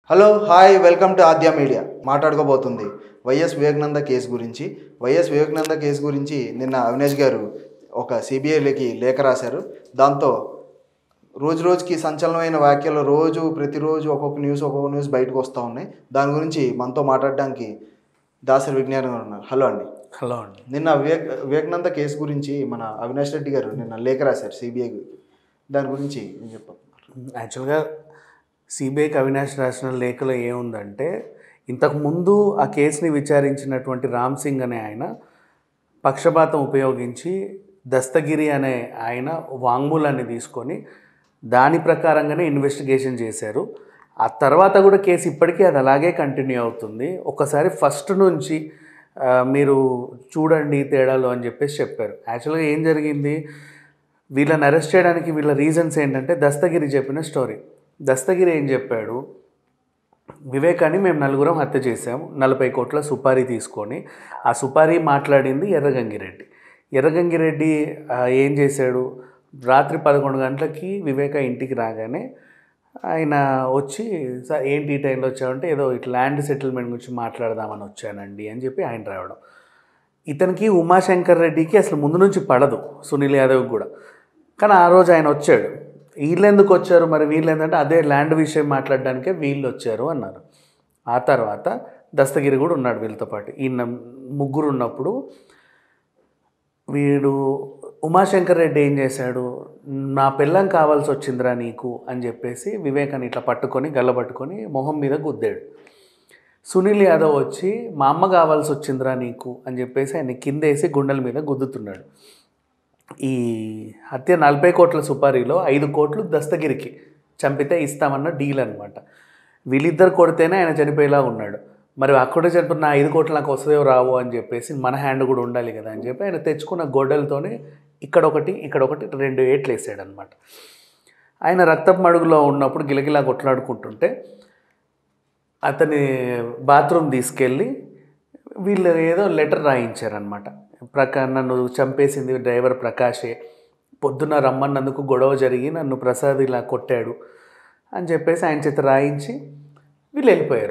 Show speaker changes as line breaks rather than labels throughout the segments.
Hello hi welcome to Adya media మాట్లాడుకోబోతుంది YS Vivekananda case గురించి YS Vivekananda case గురించి నిన్న అవినేష్ గారు ఒక సిబిఐలకి లేఖ రాశారు దాంతో రోజు రోజుకి సంచలనమైన వ్యాఖ్యలు రోజు ప్రతిరోజు ఒక్కొక్క న్యూస్ ఒక్కొక్క న్యూస్ బయటకు వస్తూ ఉన్నాయి దాని గురించి మనతో మాట్లాడడానికి దాసరి విజ్ఞానం గారు ఉన్నారు హలో అండి
హలో అండి
నిన్న వివేక్ వివేకానంద కేసు గురించి మన అవినాష్ రెడ్డి గారు నిన్న లేఖ రాశారు సిబిఐ దాని గురించి ఏం చెప్పారు
యాక్చువల్గా సిబిఐకి అవినాష్ రాసిన లేఖలో ఏముందంటే ఇంతకుముందు ఆ కేసుని విచారించినటువంటి రామ్ సింగ్ అనే ఆయన పక్షపాతం ఉపయోగించి దస్తగిరి అనే ఆయన వాంగ్మూలాన్ని తీసుకొని దాని ప్రకారంగానే ఇన్వెస్టిగేషన్ చేశారు ఆ తర్వాత కూడా కేసు ఇప్పటికీ అది అలాగే కంటిన్యూ అవుతుంది ఒకసారి ఫస్ట్ నుంచి ఆ, మీరు చూడండి తేడాలు అని చెప్పేసి చెప్పారు యాక్చువల్గా ఏం జరిగింది వీళ్ళని అరెస్ట్ చేయడానికి వీళ్ళ రీజన్స్ ఏంటంటే దస్తగిరి చెప్పిన స్టోరీ దస్తగిరి ఏం చెప్పాడు వివేకాన్ని మేము నలుగురం హత్య చేశాం నలభై కోట్ల సుపారీ తీసుకొని ఆ సుపారీ మాట్లాడింది ఎర్రగంగిరెడ్డి ఎర్రగంగిరెడ్డి ఆ, ఏం చేశాడు రాత్రి పదకొండు గంటలకి వివేక ఇంటికి రాగానే ఆయన వచ్చి సార్ ఏంటి ఈ టైంలో వచ్చామంటే ఏదో ఇట్లా ల్యాండ్ సెటిల్మెంట్ గురించి మాట్లాడదామని వచ్చానండి అని చెప్పి ఆయన రావడం ఇతనికి ఉమాశంకర్ రెడ్డికి అసలు ముందు నుంచి పడదు సునీల్ యాదవ్ కూడా కానీ ఆ రోజు ఆయన వచ్చాడు వీళ్ళు ఎందుకు వచ్చారు మరి వీళ్ళు ఏంటంటే అదే ల్యాండ్ విషయం మాట్లాడడానికే వీళ్ళు వచ్చారు అన్నారు ఆ తర్వాత దస్తగిరి కూడా ఉన్నాడు వీళ్ళతో పాటు ఈయన ముగ్గురు ఉన్నప్పుడు వీడు ఉమాశంకర్ రెడ్డి ఏం చేశాడు నా పిల్లం కావాల్సి వచ్చిందిరా నీకు అని చెప్పేసి వివేకాన్ని ఇట్లా పట్టుకొని గల్ల పట్టుకొని మొహం మీద గుద్దాడు సునీల్ యాదవ్ వచ్చి మా అమ్మ కావాల్సి వచ్చిందిరా నీకు అని చెప్పేసి ఆయన కిందేసి గుండెల మీద గుద్దుతున్నాడు ఈ హత్య నలభై కోట్ల సుపారీలో ఐదు కోట్లు దస్తగిరికి చంపితే ఇస్తామన్న డీల్ అనమాట వీళ్ళిద్దరు కొడితేనే ఆయన చనిపోయేలా ఉన్నాడు మరి అక్కడే చనిపోయిన నా ఐదు కోట్లు నాకు వస్తుందో రావు అని చెప్పేసి మన హ్యాండ్ కూడా ఉండాలి కదా అని చెప్పి ఆయన తెచ్చుకున్న గొడ్డలతోనే ఇక్కడ ఒకటి ఇక్కడ ఒకటి రెండు ఏట్లు వేసాడు అనమాట ఆయన రక్తపు మడుగులో ఉన్నప్పుడు గిలగిలా కొట్లాడుకుంటుంటే అతని బాత్రూమ్ తీసుకెళ్ళి వీళ్ళు ఏదో లెటర్ రాయించారనమాట ప్రకా నన్ను చంపేసింది డ్రైవర్ ప్రకాషే పొద్దున్న రమ్మన్నందుకు గొడవ జరిగి నన్ను ప్రసాద్ ఇలా కొట్టాడు అని చెప్పేసి ఆయన చేత రాయించి వీళ్ళు వెళ్ళిపోయారు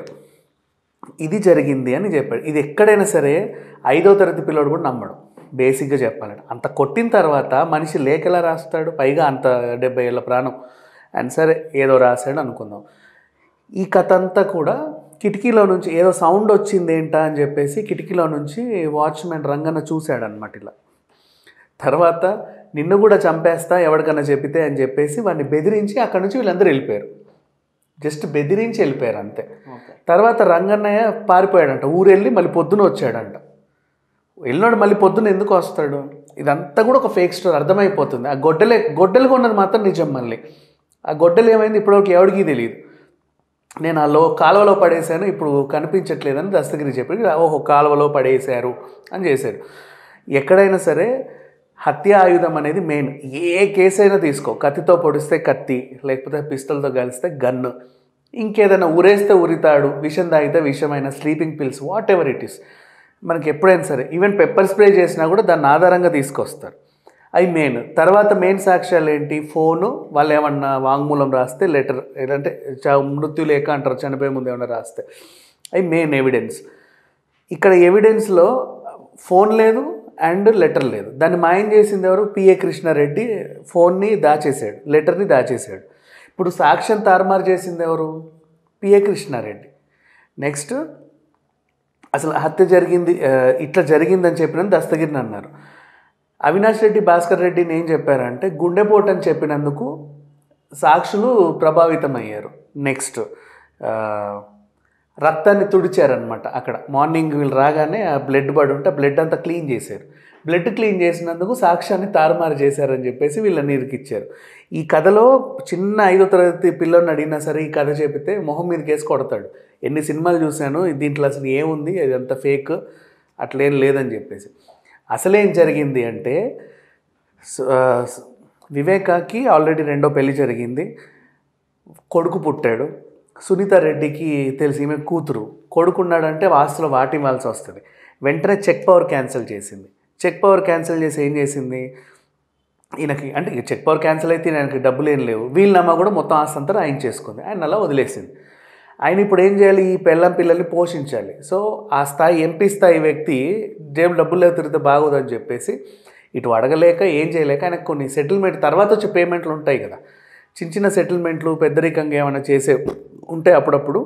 ఇది జరిగింది అని చెప్పాడు ఇది ఎక్కడైనా సరే ఐదో తరగతి పిల్లోడు కూడా నమ్మడు బేసిక్గా చెప్పాలంటే అంత కొట్టిన తర్వాత మనిషి లేఖలా రాస్తాడు పైగా అంత డెబ్బై ఏళ్ళ ప్రాణం అండ్ సరే ఏదో రాశాడు అనుకుందాం ఈ కథ అంతా కూడా కిటికీలో నుంచి ఏదో సౌండ్ వచ్చింది ఏంటా అని చెప్పేసి కిటికీలో నుంచి వాచ్మెన్ రంగన్న చూశాడనమాట ఇలా తర్వాత నిన్ను కూడా చంపేస్తా ఎవరికన్నా చెప్పితే అని చెప్పేసి వాడిని బెదిరించి అక్కడి నుంచి వీళ్ళందరూ వెళ్ళిపోయారు జస్ట్ బెదిరించి వెళ్ళిపోయారు అంతే
ఓకే
తర్వాత రంగన్నయ్య పారిపోయాడంట ఊరు వెళ్ళి మళ్ళీ పొద్దున వచ్చాడంట వెళ్ళినాడు మళ్ళీ పొద్దున ఎందుకు వస్తాడు ఇదంతా కూడా ఒక ఫేక్ స్టోరీ అర్థమైపోతుంది ఆ గొడ్డలే గొడ్డలు కొన్నది మాత్రం నిజం మళ్ళీ ఆ గొడ్డలు ఏమైంది ఇప్పటివరకు ఎవడికి తెలియదు నేను ఆ లో కాలువలో పడేశాను ఇప్పుడు కనిపించట్లేదని దస్తగిరి చెప్పి ఓహో కాలువలో పడేశారు అని చేశాడు ఎక్కడైనా సరే హత్య ఆయుధం అనేది మెయిన్ ఏ కేసు అయినా తీసుకో కత్తితో పొడిస్తే కత్తి లేకపోతే పిస్తల్తో కలిస్తే గన్ను ఇంకేదైనా ఉరేస్తే ఉరితాడు విషం తాగితే విషమైన sleeping pills whatever it is మనకి ఎప్పుడైనా సరే ఈవెన్ పెప్పర్ స్ప్రే చేసినా కూడా దాన్ని ఆధారంగా తీసుకొస్తారు అవి మెయిన్ తర్వాత మెయిన్ సాక్ష్యాలు ఏంటి ఫోను వాళ్ళు ఏమన్నా వాంగ్మూలం రాస్తే లెటర్ ఏంటంటే చ- మృత్యు లేక అంటారు చనిపోయే ముందు ఏమన్నా రాస్తే అవి మెయిన్ ఎవిడెన్స్ ఇక్కడ ఎవిడెన్స్లో ఫోన్ లేదు అండ్ లెటర్ లేదు దాన్ని మాయం చేసింది ఎవరు పిఏ కృష్ణారెడ్డి ఫోన్ని దాచేసాడు లెటర్ని దాచేసాడు ఇప్పుడు సాక్ష్యం తారుమారు చేసింది ఎవరు పిఏ కృష్ణారెడ్డి నెక్స్ట్ అసలు హత్య జరిగింది ఆ, ఇట్లా జరిగిందని చెప్పిన దస్తగిరిని అన్నారు అవినాష్ రెడ్డి భాస్కర్ రెడ్డిని ఏం చెప్పారంటే గుండెపోటు అని చెప్పినందుకు సాక్షులు ప్రభావితమయ్యారు నెక్స్ట్ ఆ, రక్తాన్ని తుడిచారనమాట అక్కడ మార్నింగ్ వీళ్ళు రాగానే ఆ బ్లడ్ పడి ఉంటే బ్లడ్ అంతా క్లీన్ చేశారు బ్లడ్ క్లీన్ చేసినందుకు సాక్ష్యాన్ని తారుమారు చేశారని చెప్పేసి వీళ్ళని ఇరికిచ్చారు ఈ కథలో చిన్న ఐదో తరగతి పిల్లని అడిగినా సరే ఈ కథ చెబితే మొహం మీద కేసు కొడతాడు ఎన్ని సినిమాలు చూశాను దీంట్లో అసలు ఏముంది అది అంత ఫేక్ అట్లేం లేదని చెప్పేసి అసలేం జరిగింది అంటే స- ఆ, స- వివేకాకి ఆల్రెడీ రెండో పెళ్లి జరిగింది కొడుకు పుట్టాడు సునీత రెడ్డికి తెలిసి ఈమె కూతురు కొడుకున్నాడంటే వాస్తులో వాటి ఇవ్వాల్సి వస్తుంది వెంటనే చెక్ పవర్ క్యాన్సిల్ చేసింది చెక్ పవర్ క్యాన్సిల్ చేసి ఏం చేసింది ఈయనకి అంటే ఇక చెక్ పవర్ క్యాన్సిల్ అయితే ఈయనకి డబ్బులు ఏం లేవు వీళ్ళ అమ్మ కూడా మొత్తం ఆస్తి అంతా ఆయన చేసుకుంది ఆయన అలా వదిలేసింది ఆయన ఇప్పుడు ఏం చేయాలి ఈ పెళ్ళం పిల్లల్ని పోషించాలి సో ఆ స్థాయి ఎంపీ స్థాయి వ్యక్తి జేబు డబ్బులు లేవు తిరిగితే బాగోదని చెప్పేసి ఇటు అడగలేక ఏం చేయలేక ఆయనకు కొన్ని సెటిల్మెంట్ తర్వాత వచ్చే పేమెంట్లు ఉంటాయి కదా చిన్న చిన్న సెటిల్మెంట్లు పెద్దరికంగా ఏమైనా చేసే ఉంటే అప్పుడప్పుడు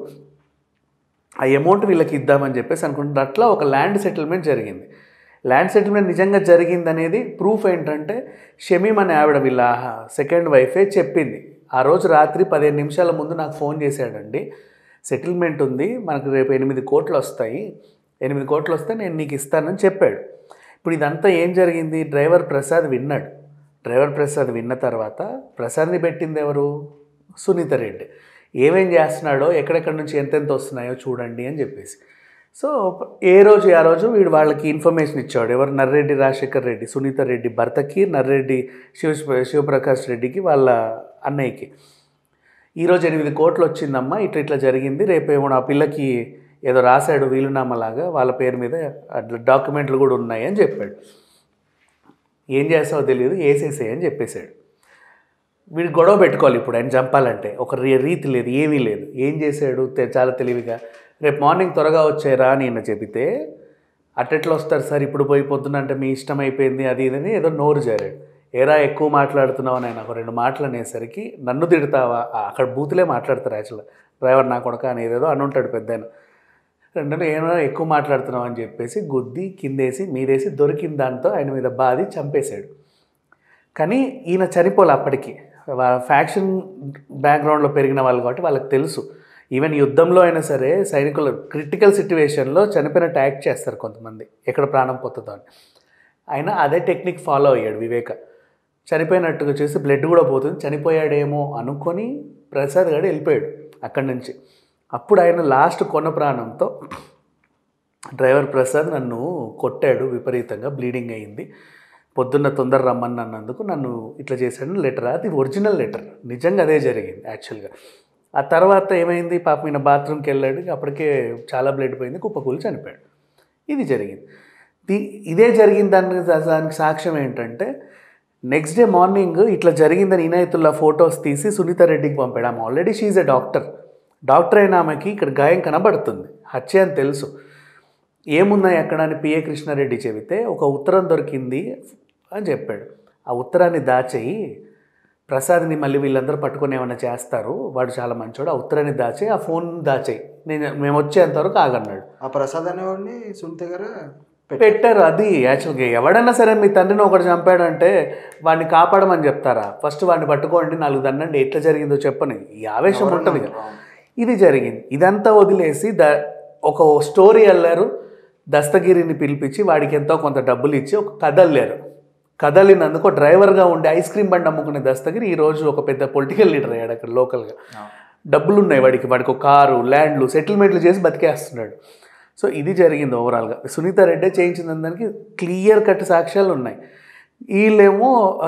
ఆ అమౌంట్ వీళ్ళకి ఇద్దామని చెప్పేసి అనుకుంటున్నారు అట్లా ఒక ల్యాండ్ సెటిల్మెంట్ జరిగింది ల్యాండ్ సెటిల్మెంట్ నిజంగా జరిగింది అనేది ప్రూఫ్ ఏంటంటే షమీమ్ అనే ఆవిడ వీళ్ళ సెకండ్ వైఫే చెప్పింది ఆ రోజు రాత్రి పదిహేను నిమిషాల ముందు నాకు ఫోన్ చేశాడండి సెటిల్మెంట్ ఉంది మనకు రేపు ఎనిమిది కోట్లు వస్తాయి ఎనిమిది కోట్లు వస్తే నేను నీకు ఇస్తానని చెప్పాడు ఇప్పుడు ఇదంతా ఏం జరిగింది డ్రైవర్ ప్రసాద్ విన్నాడు డ్రైవర్ ప్రసాద్ విన్న తర్వాత ప్రసాద్ని పెట్టింది ఎవరు సునీత రెడ్డి ఏమేం చేస్తున్నాడో ఎక్కడెక్కడి నుంచి ఎంతెంత వస్తున్నాయో చూడండి అని చెప్పేసి సో ఏ రోజు ఆ రోజు వీడు వాళ్ళకి ఇన్ఫర్మేషన్ ఇచ్చాడు ఎవరు నర్రెడ్డి రాజశేఖర్ రెడ్డి సునీత రెడ్డి భర్తకి నర్రెడ్డి శివ శివప్రకాష్ రెడ్డికి వాళ్ళ అన్నయ్యకి ఈరోజు ఎనిమిది కోట్లు వచ్చిందమ్మా ఇట్లా ఇట్లా జరిగింది రేపు ఏమో నా పిల్లకి ఏదో రాశాడు వీలునామాలాగా వాళ్ళ పేరు మీద అట్లా డాక్యుమెంట్లు కూడా ఉన్నాయి అని చెప్పాడు ఏం చేస్తావో తెలియదు వేసేసేయ్ అని చెప్పేశాడు వీడు గొడవ పెట్టుకోవాలి ఇప్పుడు ఆయన చంపాలంటే ఒక రీ రీతి లేదు ఏమీ లేదు ఏం చేశాడు తె- చాలా తెలివిగా రేపు మార్నింగ్ త్వరగా వచ్చారా అని ఈయన చెబితే అట్టెట్లా వస్తారు సార్ ఇప్పుడు పోయి పొద్దున అంటే మీ ఇష్టం అయిపోయింది అది ఇది అని ఏదో నోరు జారాడు ఏరా ఎక్కువ మాట్లాడుతున్నావు అని ఆయన ఒక రెండు మాటలు అనేసరికి నన్ను తిడతావా ఆ, అక్కడ బూతులే మాట్లాడతారు యాక్చువల్గా డ్రైవర్ నా కొడక అని ఏదేదో అని ఉంటాడు పెద్ద ఆయన రెండులో ఏమైనా ఎక్కువ మాట్లాడుతున్నావు అని చెప్పేసి గుద్ది కిందేసి మీదేసి దొరికిన దాంతో ఆయన మీద బాది చంపేశాడు కానీ ఈయన చనిపోలే అప్పటికి ఫ్యాక్షన్ బ్యాక్గ్రౌండ్లో పెరిగిన వాళ్ళు కాబట్టి వాళ్ళకి తెలుసు ఈవెన్ యుద్ధంలో అయినా సరే సైనికులు క్రిటికల్ సిచ్యువేషన్లో చనిపోయినట్టు యాక్ట్ చేస్తారు కొంతమంది ఎక్కడ ప్రాణం పోతుందో అని ఆయన అదే టెక్నిక్ ఫాలో అయ్యాడు వివేక చనిపోయినట్టుగా చేసి బ్లడ్ కూడా పోతుంది చనిపోయాడేమో అనుకొని ప్రసాద్ గారు వెళ్ళిపోయాడు అక్కడి నుంచి అప్పుడు ఆయన లాస్ట్ కొన్న ప్రాణంతో డ్రైవర్ ప్రసాద్ నన్ను కొట్టాడు విపరీతంగా బ్లీడింగ్ అయింది పొద్దున్న తొందర రమ్మని అన్నందుకు నన్ను ఇట్లా చేశాడు లెటర్ అది ఒరిజినల్ లెటర్ నిజంగా అదే జరిగింది యాక్చువల్గా ఆ తర్వాత ఏమైంది పాపం ఈయన బాత్రూమ్కి వెళ్ళాడు అప్పటికే చాలా బ్లడ్ పోయింది కుప్పకూలి చనిపోయాడు ఇది జరిగింది ది- ఇదే జరిగింది దానికి దానికి సాక్ష్యం ఏంటంటే నెక్స్ట్ డే మార్నింగ్ ఇట్లా జరిగిందని ఇనాయతుల్లా ఫొటోస్ తీసి సునీత రెడ్డికి పంపాడు ఆమె already she a doctor doctor అయిన ఆమెకి ఇక్కడ గాయం కనబడుతుంది హత్య అని తెలుసు ఏమున్నాయి అక్కడ అని పిఏ కృష్ణారెడ్డి చెబితే ఒక ఉత్తరం దొరికింది అని చెప్పాడు ఆ ఉత్తరాన్ని దాచేయి ప్రసాద్ని మళ్ళీ వీళ్ళందరూ పట్టుకొని ఏమైనా చేస్తారు వాడు చాలా మంచోడు ఆ ఉత్తరాన్ని దాచేయి ఆ ఫోన్ దాచేయి నేను మేము వచ్చేంత వరకు ఆగన్నాడు
ఆ ప్రసాద్ అనేవాడిని సునీత గారు పెట్టారు.
పెట్టారు అది యాక్చువల్గా ఎవడన్నా సరే మీ తండ్రిని ఒకటి చంపాడంటే వాడిని కాపాడమని చెప్తారా ఫస్ట్ వాడిని పట్టుకోండి నాలుగు దండండి ఎట్లా జరిగిందో చెప్పని ఈ ఆవేశం ఉంటుంది కదా ఇది జరిగింది ఇదంతా వదిలేసి ద ఒక స్టోరీ అల్లారు దస్తగిరిని పిలిపించి వాడికి ఎంతో కొంత డబ్బులు ఇచ్చి ఒక కథ అల్లారు కదలినందుకు ఒక డ్రైవర్గా ఉండి ఐస్ క్రీమ్ బండి అమ్ముకునే దస్తగిరి ఈ రోజు ఒక పెద్ద పొలిటికల్ లీడర్ అయ్యాడు అక్కడ లోకల్గా డబ్బులు ఉన్నాయి వాడికి వాడికి ఒక కారు ల్యాండ్లు సెటిల్మెంట్లు చేసి బతికేస్తున్నాడు సో ఇది జరిగింది ఓవరాల్గా సునీత రెడ్డే చేయించిన దానికి క్లియర్ కట్ సాక్ష్యాలు ఉన్నాయి వీళ్ళేమో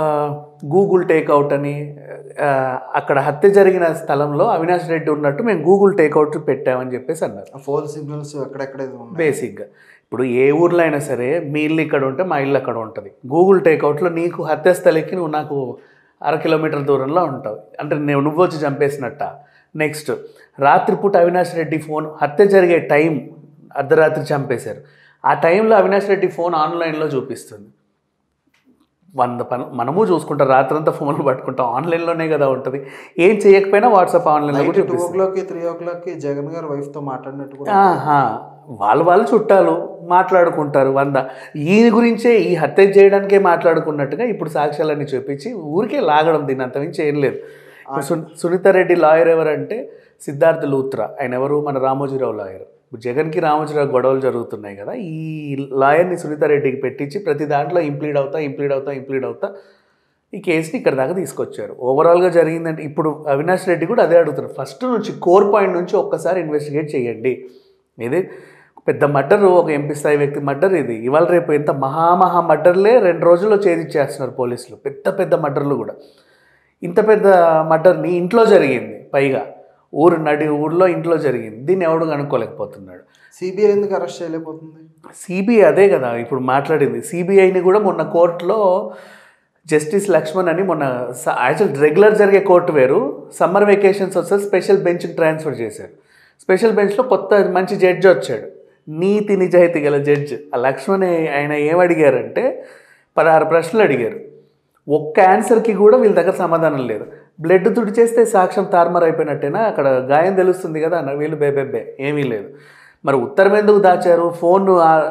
గూగుల్ టేక్అవుట్ అని ఆ, అక్కడ హత్య జరిగిన స్థలంలో అవినాష్ రెడ్డి ఉన్నట్టు మేము గూగుల్ టేక్అవుట్ పెట్టామని చెప్పేసి అన్నారు
ఆ ఫోన్ సిగ్నల్స్ ఎక్కడెక్కడ ఉన్నాయి
బేసిక్గా ఇప్పుడు ఏ ఊర్లో అయినా సరే మీ ఇల్లు ఇక్కడ ఉంటే మా ఇల్లు అక్కడ ఉంటుంది గూగుల్ టేక్అవుట్లో నీకు హత్య స్థలికి నువ్వు నాకు అర కిలోమీటర్ దూరంలో ఉంటావు అంటే నేను నువ్వు వచ్చి చంపేసినట్ట నెక్స్ట్ రాత్రిపూట అవినాష్ రెడ్డి ఫోన్ హత్య జరిగే టైం అర్ధరాత్రి చంపేశారు ఆ టైంలో అవినాష్ రెడ్డి ఫోన్ ఆన్లైన్లో చూపిస్తుంది వంద పనులు మనము చూసుకుంటాం రాత్రంతా ఫోన్లు పట్టుకుంటాం ఆన్లైన్లోనే కదా ఉంటుంది ఏం చేయకపోయినా వాట్సాప్ ఆన్లైన్లో కూడా
టూ ఓ
చూపిస్తుంది
క్లాక్కి త్రీ ఓ క్లాక్కి జగన్ గారు వైఫ్తో మాట్లాడినట్టు కూడా
ఆహా. వాళ్ళు వాళ్ళు చుట్టాలు మాట్లాడుకుంటారు వంద ఈయన గురించే ఈ హత్య చేయడానికే మాట్లాడుకున్నట్టుగా ఇప్పుడు సాక్ష్యాలన్నీ చూపించి ఊరికే లాగడం దీని అంతమించి ఏం లేదు ఇప్పుడు సు సునీత రెడ్డి లాయర్ ఎవరంటే సిద్ధార్థ లూత్రా ఆయన ఎవరు మన రామోజీరావు లాయర్ ఇప్పుడు జగన్కి రామోజీరావు గొడవలు జరుగుతున్నాయి కదా ఈ లాయర్ని సునీత రెడ్డికి పెట్టించి ప్రతి దాంట్లో ఇంప్లీడ్ అవుతా ఇంప్లీడ్ అవుతా ఇంప్లీడ్ అవుతా ఈ కేసుని ఇక్కడ దాకా తీసుకొచ్చారు ఓవరాల్గా జరిగిందంటే ఇప్పుడు అవినాష్ రెడ్డి కూడా అదే అడుగుతున్నారు ఫస్ట్ నుంచి కోర్ పాయింట్ నుంచి ఒక్కసారి ఇన్వెస్టిగేట్ చేయండి ఇది పెద్ద మర్డర్ ఒక ఎంపీ స్థాయి వ్యక్తి మర్డర్ ఇది ఇవాళ రేపు ఎంత మహామహా మర్డర్లే రెండు రోజుల్లో ఛేదించేస్తున్నారు పోలీసులు పెద్ద పెద్ద మర్డర్లు కూడా ఇంత పెద్ద మర్డర్ని ఇంట్లో జరిగింది పైగా ఊరు నడి ఊర్లో ఇంట్లో జరిగింది దీన్ని ఎవడు కనుక్కోలేకపోతున్నాడు
సిబిఐ ఎందుకు అరెస్ట్ చేయలేకపోతుంది
సిబిఐ అదే కదా ఇప్పుడు మాట్లాడింది సిబిఐని కూడా మొన్న కోర్టులో జస్టిస్ లక్ష్మణ్ అని మొన్న యాక్చువల్ రెగ్యులర్ జరిగే కోర్టు వేరు సమ్మర్ వెకేషన్స్ వస్తే స్పెషల్ బెంచ్కి ట్రాన్స్ఫర్ చేశారు స్పెషల్ బెంచ్లో కొత్త మంచి జడ్జి వచ్చాడు నీతి నిజాయితీ గల జడ్జి ఆ లక్ష్మణ్ ఆయన ఏం అడిగారంటే పదహారు ప్రశ్నలు అడిగారు ఒక్క ఆన్సర్కి కూడా వీళ్ళ దగ్గర సమాధానం లేదు బ్లడ్ తుడిచేస్తే సాక్ష్యం తారుమారు అయిపోయినట్టేనా అక్కడ గాయం తెలుస్తుంది కదా అన్న వీళ్ళు బేబెబ్బే ఏమీ లేదు మరి ఉత్తరం ఎందుకు దాచారు ఫోన్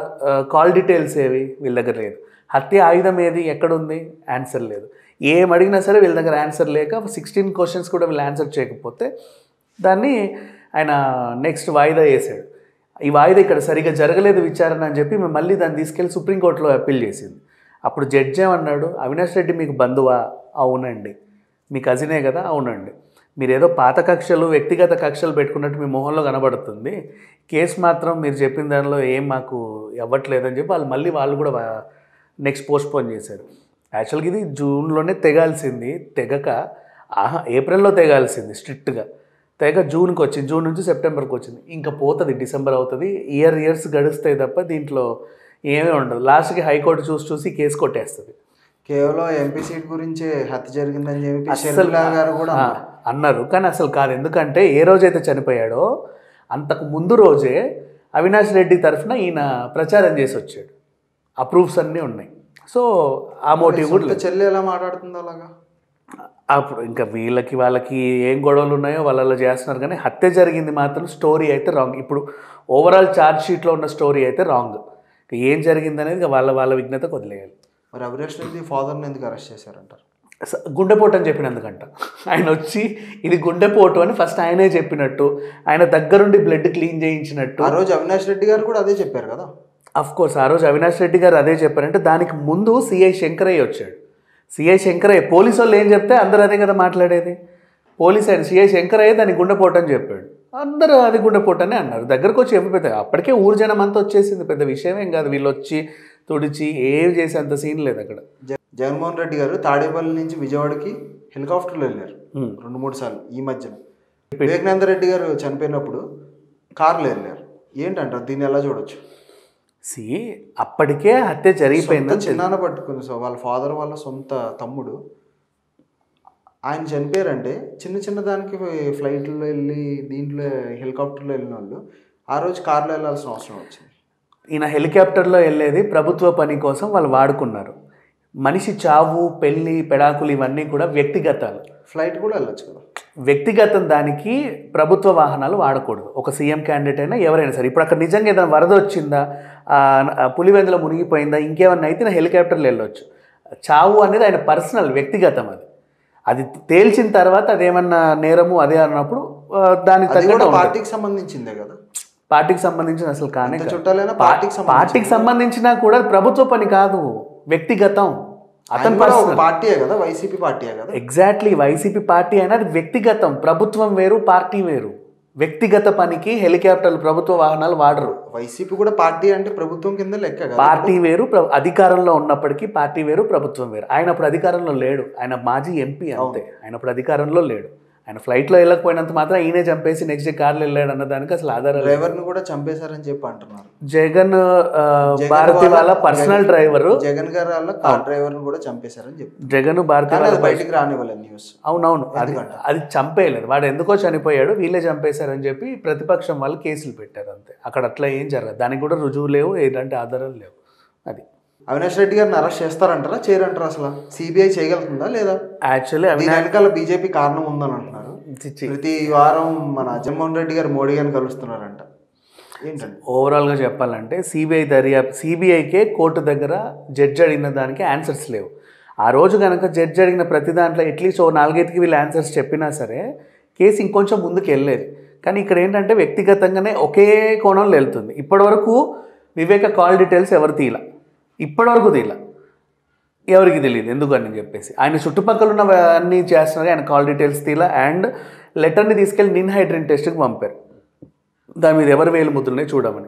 కాల్ డీటెయిల్స్ ఏవి వీళ్ళ దగ్గర లేదు హత్య ఆయుధం ఏది ఎక్కడుంది ఆన్సర్ లేదు ఏం అడిగినా సరే వీళ్ళ దగ్గర ఆన్సర్ లేక సిక్స్టీన్ క్వశ్చన్స్ కూడా వీళ్ళు ఆన్సర్ చేయకపోతే దాన్ని ఆయన నెక్స్ట్ వాయిదా వేసాడు ఈ వాయిదా ఇక్కడ సరిగా జరగలేదు విచారణ అని చెప్పి మేము మళ్ళీ దాన్ని తీసుకెళ్ళి సుప్రీంకోర్టులో అప్పీల్ చేసింది అప్పుడు జడ్జి ఏమన్నాడు అవినాష్ రెడ్డి మీకు బంధువా అవునండి మీ కజినే కదా అవునండి మీరు ఏదో పాత కక్షలు వ్యక్తిగత కక్షలు పెట్టుకున్నట్టు మీ మొహంలో కనబడుతుంది కేసు మాత్రం మీరు చెప్పిన దానిలో ఏం మాకు ఇవ్వట్లేదని చెప్పి వాళ్ళు మళ్ళీ వాళ్ళు కూడా నెక్స్ట్ పోస్ట్పోన్ చేశారు యాక్చువల్గా ఇది జూన్లోనే తెగాల్సింది తెగక ఆహా ఏప్రిల్లో తెగాల్సింది స్ట్రిక్ట్గా తెగ జూన్కి వచ్చింది జూన్ నుంచి సెప్టెంబర్కి వచ్చింది ఇంకా పోతుంది డిసెంబర్ అవుతుంది ఇయర్ ఇయర్స్ గడుస్తాయి తప్ప దీంట్లో ఏమీ ఉండదు లాస్ట్కి హైకోర్టు చూసి చూసి కేసు కొట్టేస్తుంది
కేవలం ఎంపీ సీట్ గురించే హత్య జరిగిందని చెప్పి
అస్సలు
షర్మిలా గారు కూడా
ఆ, అన్నారు కానీ అసలు కాదు ఎందుకంటే ఏ రోజైతే చనిపోయాడో అంతకు ముందు రోజే అవినాష్ రెడ్డి తరఫున ఈయన ప్రచారం చేసి వచ్చాడు ఆ ప్రూఫ్స్ అన్నీ ఉన్నాయి సో ఆ మోటివ్ కూడా
సొంత చెల్లి ఎలా మాట్లాడుతుంది అలాగా
అప్పుడు ఇంకా వీళ్ళకి వాళ్ళకి ఏం గొడవలు ఉన్నాయో వాళ్ళు అలా చేస్తున్నారు కానీ హత్య జరిగింది మాత్రం స్టోరీ అయితే రాంగ్ ఇప్పుడు ఓవరాల్ ఛార్జ్ షీట్లో ఉన్న స్టోరీ అయితే రాంగ్ ఏం జరిగింది అనేది ఇక వాళ్ళ వాళ్ళ విఘ్నత వదిలేయాలి
మరి అవినాష్ రెడ్డి ఫాదర్ని ఎందుకు అరెస్ట్ చేశారంటారు
స- గుండెపోటు అని చెప్పినందుకంట ఆయన వచ్చి ఇది గుండెపోటు అని ఫస్ట్ ఆయనే చెప్పినట్టు ఆయన దగ్గరుండి బ్లడ్ క్లీన్ చేయించినట్టు
ఆ రోజు అవినాష్ రెడ్డి గారు కూడా అదే చెప్పారు కదా
అఫ్ కోర్స్ ఆ రోజు అవినాష్ రెడ్డి గారు అదే చెప్పారంటే దానికి ముందు సిఐ శంకరయ్య వచ్చాడు సిఐ శంకరయ్య పోలీసు వాళ్ళు ఏం చెప్తే అందరూ అదే కదా మాట్లాడేది పోలీస్ ఆయన సిఐ శంకరయ్య దానికి గుండెపోటు అని చెప్పాడు అందరూ అది గుండెపోటు అని అన్నారు దగ్గరకు వచ్చి చెప్పి పెద్ద అప్పటికే ఊరు జనం అంతా వచ్చేసింది పెద్ద విషయం ఏం కాదు వీళ్ళు వచ్చి తుడిచి ఏం చేసే అంత సీన్ లేదు అక్కడ
జ- జగన్మోహన్ రెడ్డి గారు తాడేపల్లి నుంచి విజయవాడకి హెలికాప్టర్లో వెళ్ళారు
Hmm.
రెండు మూడు సార్లు ఈ మధ్యన వివేకానంద రెడ్డి గారు చనిపోయినప్పుడు కార్లో వెళ్ళారు ఏంటంటారు దీన్ని ఎలా చూడొచ్చు
సి అప్పటికే హత్య జరిగిపోయింది
సొంత చిన్నాన్న పట్టుకుంది సో వాళ్ళ ఫాదర్ వాళ్ళ సొంత తమ్ముడు ఆయన చనిపోయారంటే చిన్న చిన్న దానికి ఫ్లైట్లో వెళ్ళి దీంట్లో హెలికాప్టర్లో వెళ్ళిన వాళ్ళు ఆ రోజు కార్లో వెళ్ళాల్సిన అవసరం వచ్చింది
ఈయన హెలికాప్టర్లో వెళ్ళేది ప్రభుత్వ పని కోసం వాళ్ళు వాడుకున్నారు మనిషి చావు పెళ్ళి పెడాకులు ఇవన్నీ కూడా వ్యక్తిగతాలు
ఫ్లైట్ కూడా వెళ్ళొచ్చు కదా
వ్యక్తిగతం దానికి ప్రభుత్వ వాహనాలు వాడకూడదు ఒక సీఎం క్యాండిడేట్ అయినా ఎవరైనా సరే ఇప్పుడు అక్కడ నిజంగా ఏదైనా వరద వచ్చిందా ఆ, ఆ పులివెందులో మునిగిపోయిందా ఇంకేమన్నా అయితే నా హెలికాప్టర్లో వెళ్ళొచ్చు చావు అనేది ఆయన పర్సనల్ వ్యక్తిగతం అది అది తేల్చిన తర్వాత అదేమన్నా నేరము అదే అన్నప్పుడు ఆ, దానికి
అది
తగ్గట్టు
కూడా
ఉంటుంది.
పార్టీకి సంబంధించిందే కదా
పార్టీకి సంబంధించిన అసలు కానే
ఎంత
కాదు.
చుట్టాలైనా పార్టీకి సంబంధించి
పార్టీకి సంబంధించినా కూడా అది ప్రభుత్వ పని కాదు వ్యక్తిగతం అతని
ఆయన కూడా ఒక
పర్సనల్
పార్టీయే కదా వైసీపీ పార్టీయే కదా
ఎగ్జాక్ట్లీ వైసీపీ పార్టీ అయినా అది వ్యక్తిగతం ప్రభుత్వం వేరు పార్టీ వేరు వ్యక్తిగత పనికి హెలికాప్టర్లు ప్రభుత్వ వాహనాలు వాడరు
వైసీపీ కూడా పార్టీ అంటే ప్రభుత్వం కింద లెక్క కదా
పార్టీ వేరు ప్ర- అధికారంలో ఉన్నప్పటికీ పార్టీ వేరు ప్రభుత్వం వేరు ఆయన అప్పుడు అధికారంలో లేడు ఆయన మాజీ ఎంపీ అంతే ఆయన అప్పుడు అధికారంలో లేడు ఆయన ఫ్లైట్లో వెళ్ళకపోయినంత మాత్రం ఈయనే చంపేసి నెక్స్ట్ డే కార్లో వెళ్ళాడు అన్న దానికి అసలు ఆధారం లేదు
డ్రైవర్ ని కూడా చంపేశారని చెప్పి అంటున్నారు
జగన్ ఆ,
జగన్
భారతి
వాళ్ళ-
వాళ్ళ పర్సనల్ డ్రైవర్
జగన్ గారు వాళ్ళ కార్ డ్రైవర్ ని కూడా చంపేశారని చెప్పి
జగన్ భారతి
కానీ
వాళ్ళ
అది బయటికి రానివ్వలేదు న్యూస్
అవునవును అది అది చంపేయలేదు వాడు ఎందుకో చనిపోయాడు వీళ్ళే చంపేశారని చెప్పి ప్రతిపక్షం వాళ్ళు కేసులు పెట్టారు అంతే అక్కడ అట్లా ఏం జరగదు దానికి కూడా రుజువు లేవు ఏంటంటే ఆధారాలు లేవు అది
అవినాష్ రెడ్డి గారిని అరెస్ట్ చేస్తారంటారా చేయరంటారా అసలు సిబిఐ చేయగలుగుతుందా లేదా
యాక్చువల్లీ అవి
దీని వెనకాల బీజేపీ కారణం ఉందని అంటున్నారు
చిచ్చి
ప్రతి వారం మన జగన్మోహన్ రెడ్డి గారు మోడీ గారిని కలుస్తున్నారంట ఏంటండి
ఓవరాల్గా చెప్పాలంటే సిబిఐ దర్యాప్తు సిబిఐకే కోర్టు దగ్గర జడ్జి అడిగిన దానికి ఆన్సర్స్ లేవు ఆ రోజు కనుక జడ్జి అడిగిన ప్రతి దాంట్లో అట్లీస్ట్ ఓ నాలుగైదుకి వీళ్ళు ఆన్సర్స్ చెప్పినా సరే కేసు ఇంకొంచెం ముందుకు వెళ్ళేది కానీ ఇక్కడ ఏంటంటే వ్యక్తిగతంగానే ఒకే కోణంలో వెళ్తుంది ఇప్పటివరకు వివేక కాల్ డీటెయిల్స్ ఎవరు తీల ఇప్పటివరకు తీల ఎవరికి తెలియదు ఎందుకని చెప్పేసి ఆయన చుట్టుపక్కల ఉన్న అన్నీ చేస్తున్నారు ఆయన కాల్ డీటెయిల్స్ తీల అండ్ లెటర్ని తీసుకెళ్ళి నిన్ హైడ్రిన్ టెస్ట్కి పంపారు దాని మీద ఎవరు వేలు ముద్రలే చూడమని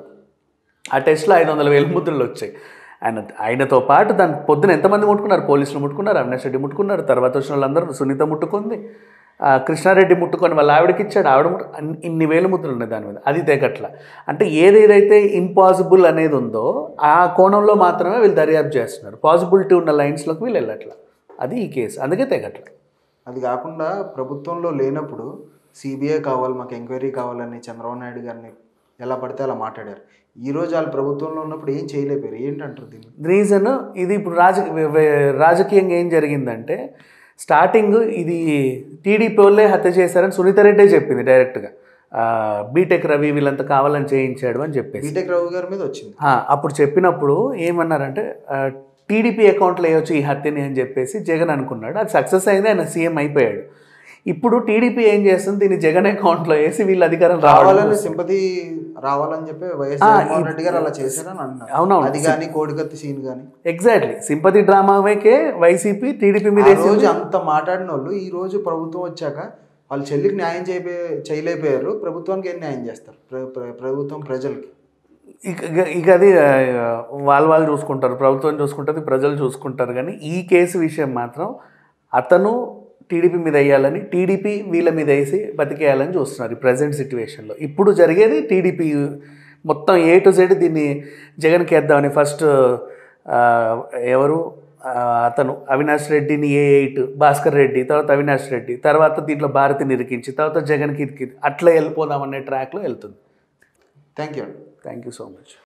ఆ టెస్ట్లో ఐదు వందల వేలు ముద్రలు వచ్చాయి ఆయన ఆయనతో పాటు దాని పొద్దున ఎంతమంది ముట్టుకున్నారు పోలీసులు ముట్టుకున్నారు అవినాష్ రెడ్డి ముట్టుకున్నారు తర్వాత వచ్చిన వాళ్ళందరూ సునీత ముట్టుకుంది ఆ, కృష్ణారెడ్డి ముట్టుకొని వాళ్ళ ఆవిడకి ఇచ్చాడు ఆవిడ ముట్టు అన్ని- ఇన్ని వేలు ముద్రలు ఉన్నాయి దాని మీద అది తెగట్ల అంటే ఏదేదైతే ఇంపాసిబుల్ అనేది ఉందో ఆ కోణంలో మాత్రమే వీళ్ళు దర్యాప్తు చేస్తున్నారు పాసిబిలిటీ ఉన్న లైన్స్లోకి వీళ్ళు వెళ్ళట్ల అది ఈ కేసు అందుకే తెగట్ల
అది కాకుండా ప్రభుత్వంలో లేనప్పుడు సిబిఐ కావాలి మాకు ఎంక్వైరీ కావాలని చంద్రబాబు నాయుడు గారిని ఎలా పడితే అలా మాట్లాడారు ఈ రోజు వాళ్ళు ప్రభుత్వంలో ఉన్నప్పుడు ఏం చేయలేపారు ఏంటంటారు దీన్ని
రీజన్ ఇది ఇప్పుడు రాజ రాజకీయంగా ఏం జరిగిందంటే స్టార్టింగ్ ఇది టీడీపీ వాళ్ళే హత్య చేశారని సునీత రెడ్డే చెప్పింది డైరెక్ట్గా బీటెక్ రవి వీళ్ళంతా కావాలని చేయించాడు అని చెప్పేసి
బీటెక్ రావు గారి మీద వచ్చింది
ఆ, అప్పుడు చెప్పినప్పుడు ఏమన్నారంటే టీడీపీ అకౌంట్లో వేయొచ్చు ఈ హత్యని అని చెప్పేసి జగన్ అనుకున్నాడు అది సక్సెస్ అయింది ఆయన సీఎం అయిపోయాడు ఇప్పుడు టీడీపీ ఏం చేస్తుంది దీన్ని జగన్ అకౌంట్లో వేసి వీళ్ళు అధికారం రావాలని
రావాలని సింపతి రావాలని చెప్పి వైఎస్ జగన్మోహన్ రెడ్డి గారు అలా చేశారని అంటున్నారు
అవునవును.
అది కానీ కోడికత్తి సీన్ కానీ
ఎగ్జాక్ట్లీ సింపతి డ్రామాకే వైసీపీ టీడీపీ మీద
ఆ
వేసి
రోజు అంత మాట్లాడిన వాళ్ళు ఈ రోజు ప్రభుత్వం వచ్చాక వాళ్ళ చెల్లికి న్యాయం చేయబే చేయలేకపోయారు ప్రభుత్వానికి ఏం న్యాయం చేస్తారు ప్ర- ప్ర- ప్రభుత్వం ప్రజలకి
ఇక ఇక- ఇక అది ఆ, వాళ్ళు వాళ్ళు చూసుకుంటారు ప్రభుత్వం చూసుకుంటుంది ప్రజలు చూసుకుంటారు కానీ ఈ కేసు విషయం మాత్రం అతను టీడీపీ మీద వేయాలని టీడీపీ వీళ్ళ మీద వేసి బతికేయాలని చూస్తున్నారు ఈ ప్రజెంట్ సిచ్యువేషన్లో ఇప్పుడు జరిగేది టీడీపీ మొత్తం ఏ టు జెడ్ దీన్ని జగన్కి వేద్దామని ఫస్ట్ ఎవరు ఆ, అతను అవినాష్ రెడ్డిని ఏ ఎయిట్ భాస్కర్ రెడ్డి తర్వాత అవినాష్ రెడ్డి తర్వాత దీంట్లో భారతిని ఇరికించి తర్వాత జగన్కి ఇరికి అట్లా వెళ్ళిపోదామనే ట్రాక్లో వెళ్తుంది
thank you
thank you so much